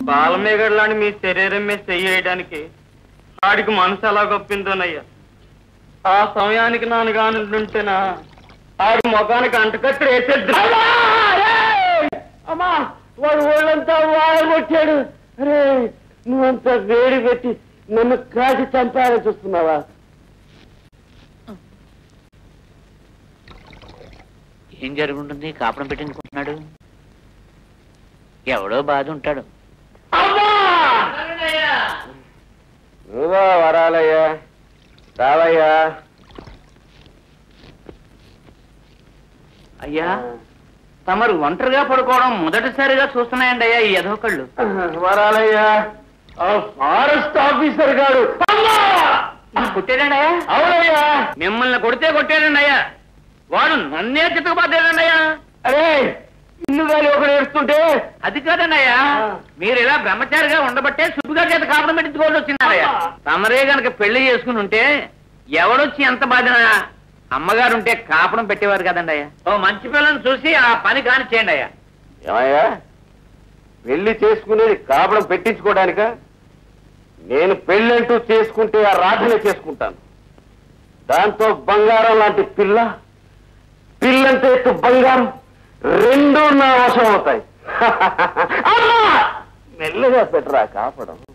బాలమేగడ్లాంటి మీ శరీరం మీద చెయ్యడానికి ఆడికి మనసు ఎలా గొప్పిందోనయ్యా ఆ సమయానికి నాన్న కానుంటేనా ఆడి ముఖానికి అంటకత్తి వేసేద్దు అమ్మా వాడు ఒళ్ళంతా వాడగొట్టాడు అరే నువ్వంతా వేడి పెట్టి నన్ను కాసి చంపాలని చూస్తున్నావా ఏం జరుగుంటుంది కాపురం పెట్టించుకుంటున్నాడు ఎవడో బాధ ఉంటాడు నువ్వా వరాలయ్యా రావయ్యా అయ్యా తమరు ఒంటరిగా పడుకోవడం మొదటిసారిగా చూస్తున్నాయండి అయ్యా ఈ ఎదవకళ్ళు వరాలయ్యా ఆ ఫారెస్ట్ ఆఫీసర్ గారు కొట్టాడండి అయ్యా అవునయ్యా మిమ్మల్ని కొడితే కొట్టాడండి అయ్యా వాడు నన్నే చితకబడ్డాడండి అయ్యా అరే ఇల్లు గాలి ఒకడు ఏడుస్తుంటే అది కాదండి అయ్యా మీరు ఇలా బ్రహ్మచారిగా ఉండబట్టే సుబ్బుగారి చేత కాపురం పెట్టించుకోవాల్సి వచ్చిందయ్యా తమరే గనక పెళ్లి చేసుకుని ఉంటే ఎవడొచ్చి ఎంత బాధిన అమ్మగారు ఉంటే కాపురం పెట్టేవారు కదండి అయ్యా ఓ మంచి పిల్లని చూసి ఆ పని కానిచ్చేయండి అయ్యా ఏమయ్యా పెళ్లి చేసుకునేది కాపడం పెట్టించుకోవడానిక నేను పెళ్ళంటూ చేసుకుంటే ఆ రాధనే చేసుకుంటాను దాంతో బంగారం లాంటి పిల్ల పిల్లంటే ఎత్తు బంగారం రెండూ నా వశం అవుతాయి అమ్మా! మెల్లగా పెట్టరా కాపడం